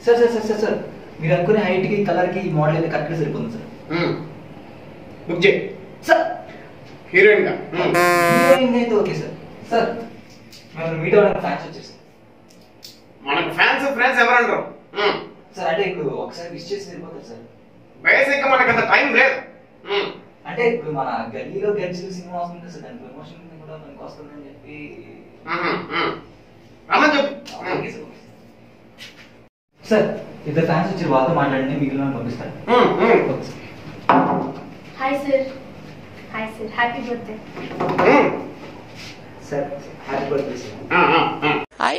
Sir sir sir sir sir మీరు అనుకునే height కి కలర్ కి మోడల్ అయితే కరెక్ట్ సరిపోతుంది సార్ ఉమ్. బుక్ చేయి సార్ హీరోయిన్ గా ఉమ్. హీరోయిన్ అయితే ఓకే సార్ సార్ మేము మీట్ అవ్వడానికి ఫ్యాన్స్ వచ్చేసారు మనకు ఫ్యాన్స్ ఫ్రెండ్స్ ఎవరంటారు ఉమ్. సార్ అంటే ఇప్పుడు ఒకసారి విష్ చేసి వెళ్ళిపోతారు సార్ బేసిక్ గా మనకు అంత టైం లేదు ఉమ్. అంటే ఇప్పుడు మన గల్లీలో గెలిచిన సినిమా వస్తుంది సార్ దాని ప్రమోషన్ కూడా మనకు వస్తుందని చెప్పి ఉహు, ఉమ్. రమ్మని చెప్పు okay um. Sir okay sir ఇద్దరు ఫ్యాన్స్ వచ్చి వాళ్ళతో మాట్లాడండి మిగిలిన వాళ్ళని పంపిస్తాను um, um. Okay sir hi sir hi sir happy birthday um. Sir happy birthday sir ఆ, ఆ, ఆ.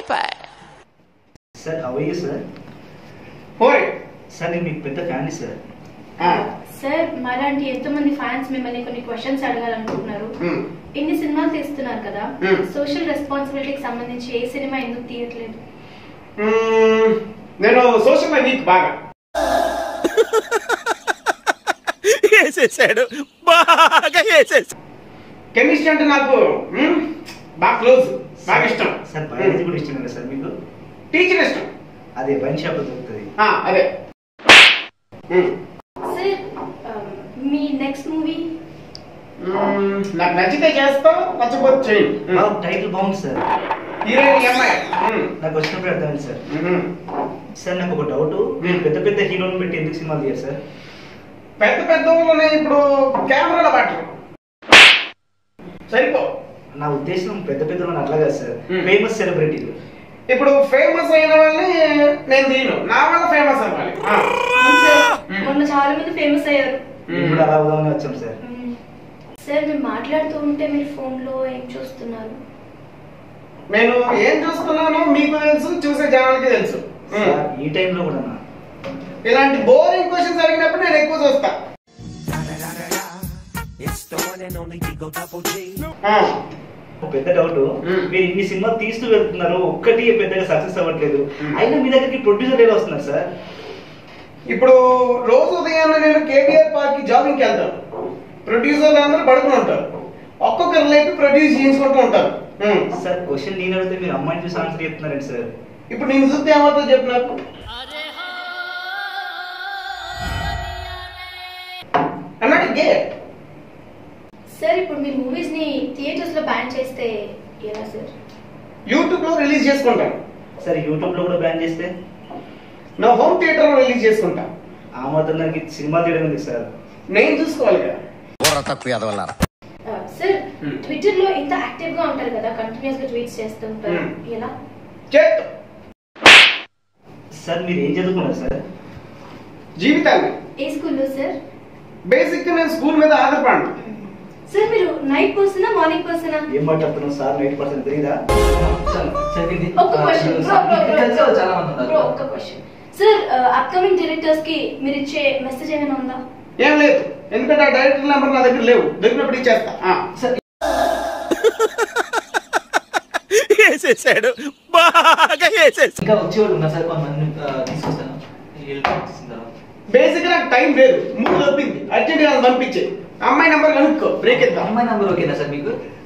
సార్ అవయ్య సార్ పోరే సార్ నేను మీకు పెద్ద ఫ్యాన్ సార్ ఆ. సార్ మాలాంటి ఎంతో మంది ఫ్యాన్స్ మిమ్మల్ని కొన్ని క్వశ్చన్స్ అడగాలనుకుంటున్నారు ఉమ్. ఇన్ని సినిమాలు తీస్తున్నారు కదా Hmm. సోషల్ రెస్పాన్సిబిలిటీకి సంబంధించి ఏ సినిమా ఎందుకు తీయట్లేదు ఉమ్. నేను సోషల్ వీక్ బాగా వేసేసాడు బాగా వేసేసాడు కెమిస్ట్రీ అంటే నాకు ఉమ్, బాగా క్లోజ్ బాగా ఇష్టం సార్ బయాలజీ కూడా ఇష్టం కదా సార్ మీకు టీచర్ ఇష్టం అదే వైన్ షాప్ దొరుకుతుంది ఆ, అదే ఉమ్. సార్ ఆ, మీ నెక్స్ట్ మూవీ ఉమ్, నాకు నచ్చితే చేస్తా నచ్చకపోతే చేయి ఉమ్. టైటిల్ బాగుంది సార్ హీరోయిన్ ఈ అమ్మాయి ఉమ్. నాకు వచ్చినప్పుడు అర్థమైంది సార్ ఉమ్. సార్ నాకు ఒక డౌట్ మీరు పెద్ద పెద్ద హీరోని పెట్టి ఎందుకు సినిమాలు తీయారు సార్ పెద్ద పెద్ద ఊళ్ళోనే ఇప్పుడు కెమెరాల పట్టరు సరిపో నా ఉద్దేశం పెద్ద పెద్ద వాళ్ళు అట్లా కాదు సార్ Hmm. ఫేమస్ సెలబ్రిటీలు ఇప్పుడు ఫేమస్ అయిన వాళ్ళని నేను తీయను నా వల్ల ఫేమస్ అవ్వాలి ఆ. Hmm. మొన్న చాలా మంది ఫేమస్ అయ్యారు మేము కూడా అలా అవుదామని వచ్చాం సార్ మ్మ్. సార్ మీరు మాట్లాడుతూ ఉంటే మీరు ఫోన్లో ఏం చూస్తున్నారు నేను ఏం చూస్తున్నానో మీకు తెలుసు చూసే జనాలకి తెలుసు ఉమ్. సార్ ఈ టైంలో కూడా నా ఇలాంటి బోరింగ్ క్వశ్చన్స్ అడిగినప్పుడు నేను ఎక్కువ చూస్తా ఆ. ఒక పెద్ద డౌట్ Hmm. మీరు ఇన్ని సినిమాలు తీస్తూ వెళ్తున్నారు ఒక్కటి పెద్దగా సక్సెస్ అవ్వట్లేదు Hmm. అయినా మీ దగ్గరికి ప్రొడ్యూసర్ ఎలా వస్తున్నారు సార్ ఇప్పుడు రోజు ఉదయాన్నే నేను కేటీఆర్ పార్క్ కి జాగింగ్కి వెళ్తాను ప్రొడ్యూసర్లు అందరూ పడుకుని ఉంటారు ఒక్కొక్కరు లేపి ప్రొడ్యూస్ చేయించుకుంటూ ఉంటారు ఉమ్. సార్ క్వశ్చన్ నేను అడిగితే మీరు అమ్మాయిని చూసి ఆన్సర్ చెప్తున్నారండి సార్ ఇప్పుడు నేను చూస్తే ఏమవుతుందో చెప్పు నాకు అన్నట్టు గే సార్ ఇప్పుడు మీ మూవీస్ ని థియేటర్స్ లో బ్యాన్ చేస్తే ఎలా సార్ యూట్యూబ్ లో రిలీజ్ చేసుకుంటాను సార్ యూట్యూబ్ లో కూడా బ్యాన్ చేస్తే నా హోమ్ థియేటర్ లో రిలీజ్ చేసుకుంటా ఆ మాత్రం దానికి సినిమా తీయడం ఎందుకు సార్ నేను చూసుకోవాలి కదా బుర్ర తక్కువ ఎదవల్లారా ఆ, సార్ Hmm. ట్విట్టర్ లో ఇంత యాక్టివ్ గా ఉంటారు కదా కంటిన్యూస్ గా ట్వీట్స్ చేస్తుంటారు Hmm. ఎలా చేత్తో సార్ మీరు ఏం చదువుకున్నారు సార్ జీవితాన్ని ఏ స్కూల్లో సార్ బేసిక్ గా నేను స్కూల్ మీద ఆధారపడను సార్ మీరు నైట్ పర్సనా మార్నింగ్ పర్సనా ఏం మాట్లాడుతున్నాం సార్ నైట్ పర్సెంట్ తెలియదా సార్ సార్ ఇది ఒక్క క్వశ్చన్ సార్, మీకు తెలిసే వాళ్ళు చాలా మంది ఉన్నారు ఒక్క క్వశ్చన్ సార్ అప్కమింగ్ డైరెక్టర్స్ కి మీరు ఇచ్చే మెసేజ్ ఏమైనా ఉందా ఏం లేదు ఎందుకంటే ఆ డైరెక్టర్ నెంబర్ నా దగ్గర లేవు దొరికినప్పుడు ఇచ్చేస్తా ఆ. సార్ వేసేసాడు బాగా వేసేసాడు ఇంకా వచ్చేవాళ్ళు ఉన్నారు సార్ కొంతమంది ఆ, తీసుకొస్తాను వీళ్ళు తీసుకున్న తర్వాత. బేసిక్ గా నాకు టైం లేదు మూడు దొరికింది అర్జెంట్ గా పంపించే అమ్మాయి నెంబర్ కనుక్కో బ్రేక్ ఇద్దాం అమ్మాయి నంబర్ ఓకేనా సార్ మీకు